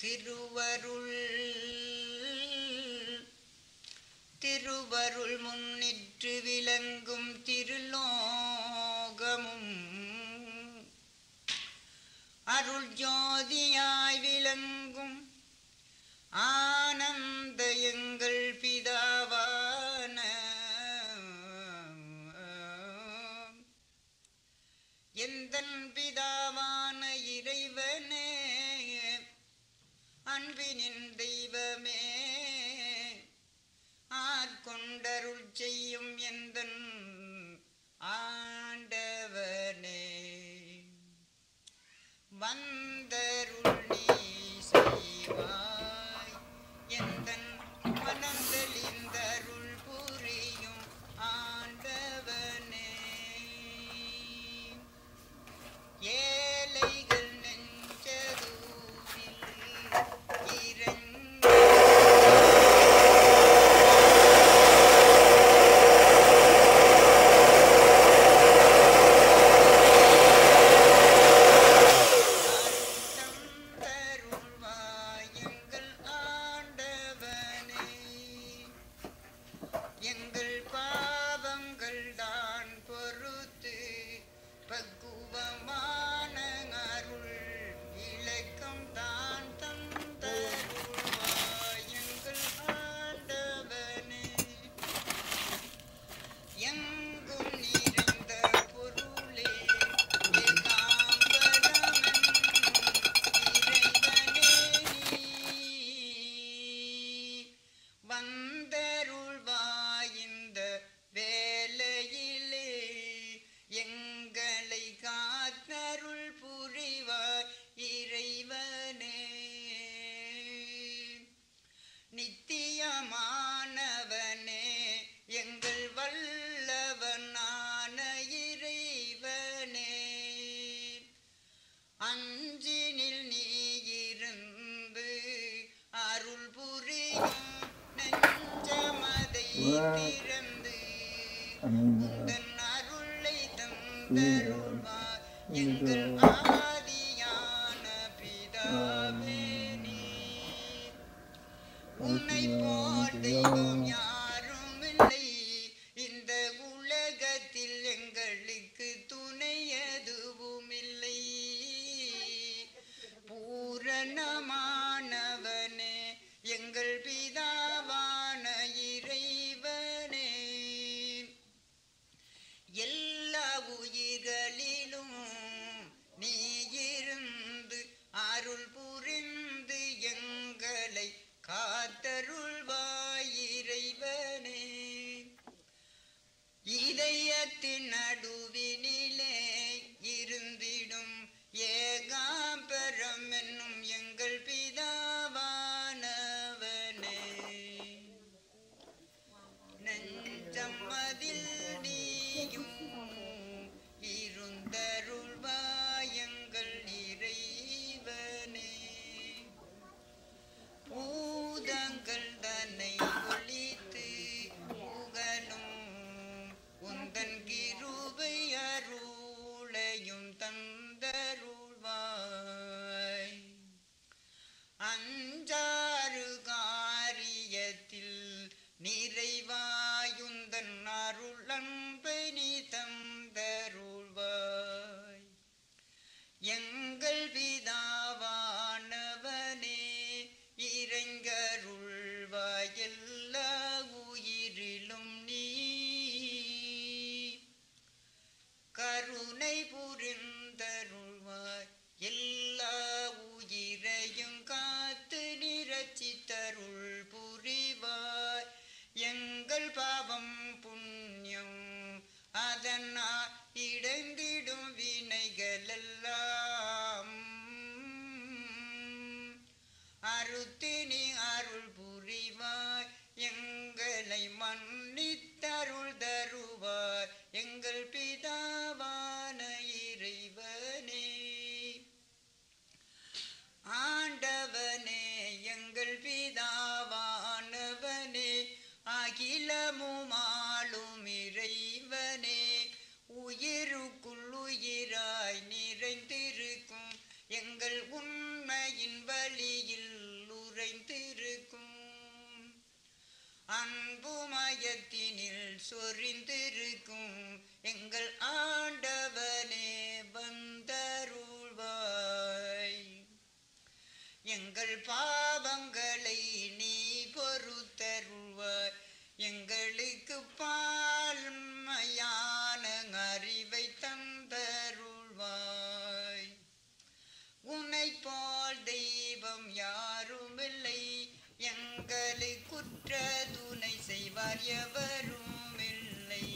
திருவருள் திருவருள் முன்னிற்று விளங்கும் திருலோகமும் அருள் ஜோதியாய் விளங்கும் ஆனந்த எங்கள் பிதாவான எந்தன் பிதாவான இறைவனே அன்பினின் தெய்வமே ஆட்கொண்டருள் செய்யும் எந்தன் ஆண்டவனே வந்தருள் நீ செய்வாய் எந்தன் மனந்தளிந்தருள் புரியும் ஆண்டவனே ஏழைகள் நெஞ்சதூரில் இறங்கி தந்தருள்வாய் எங்கள் ஆண்டவனே எங்கள் பாவங்கள் தான் பொறுத்து பக்குவமான அருள் இலக்கம் தான் தந்தருள்வாய் எங்கள் ஆண்டவனே எங்கும் நிறைந்த பொருளே ஏகாம்பரமென் இறைவனே நீ வந்தருள்வாய் இந்த வேளையிலே எங்களை காத்தருள் புரிவாய் இறைவனே நித்தியமானவனே எங்கள் வல்லவனான இறைவனே அஞ்சினில் நீ இருந்து அருள் புரியும் நெஞ்சமதை திறந்து உந்தன் அருளை தந்தருள்வாய் எங்கள் ஆதியான பிதாவே நீ உன்னை போல் தெய்வம் யாரும் இல்லை இந்த உலகத்தில் எங்களுக்கு துணை எதுவும் இல்லை பூரணமானவனே எங்கள் பிதாவான இறைவனே எல்லா உயிர்களிலும் நீ இருந்து அருள் புரிந்து எங்களை காத்தருள்வாய் இறைவனே இதயத்தின் நடுவினிலே இருந்திடும் ஏகாம்பரம் என்னும் எங்கள் பிதாவானவனே நெஞ்சம் அதில் நீயும் இருந்தருள்வாயங்கள் இறைவனே பூதங்கள் தன்னை ஒழித்து புகழும் உந்தன் கிருபை அருளையும் தந்தருள்வாய் அஞ்சாறு காரியத்தில் நிறைவாயுந்தன் அருளன்பை நீ தந்தருள்வாய் எங்கள் பிதாவானவனே இறைங்கருள்வாய் எல்லா உயிரிலும் நீ கருணை புரிந்தருள்வாய் எல்லா உயிரையும் காத்து நிரச்சித்தருள் புரிவாய் எங்கள் பாவம் புண்ணியம் அதனால் இடைந்திடும் வினைகள் எல்லாம் அருத்தினி அருள் புரிவாய் எங்களை மன்னித்தருள் தருவாய் எங்கள் பிதாவான இறைவனே ஆண்டவனே எங்கள் பிதாவானவனே அகிலமுமாளும் இறைவனே உயிருக்குள் உயிராய் நிறைந்திருக்கும் எங்கள் உண்மையின் வழியில் நிறைந்திருக்கும் அன்புமயத்தினில் சொரிந்திருக்கும் எங்கள் ஆண்டவனே வந்தருள்வாய் எங்கள் பாவங்களை நீ பொறுத்தருள்வாய் எங்களுக்கு பால்மையான அறிவை தந்தருள்வாய் உன்னை போல் தெய்வம் யாருமில்லை எங்களை குற்ற துணை செய்வார் எவரும் இல்லை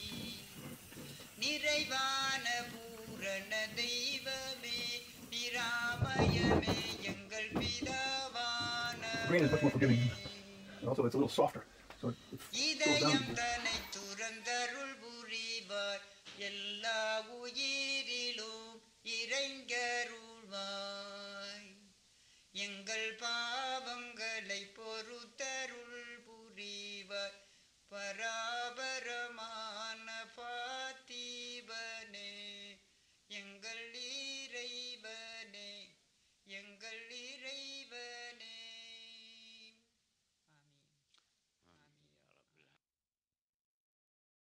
நிறைவான பூரண தெய்வமே நிராமயமே எங்கள் பிதாவான Green is much more forgiving. And also, it's a little softer. So it, it goes down இதயம் easier. தன்னை துறந்தருள் புரிவார் எல்லா உயிரிலும் இறைங்கருள்வாய் எங்கள் பாவங்களை பொறுத்தருள் புரிவார் பரா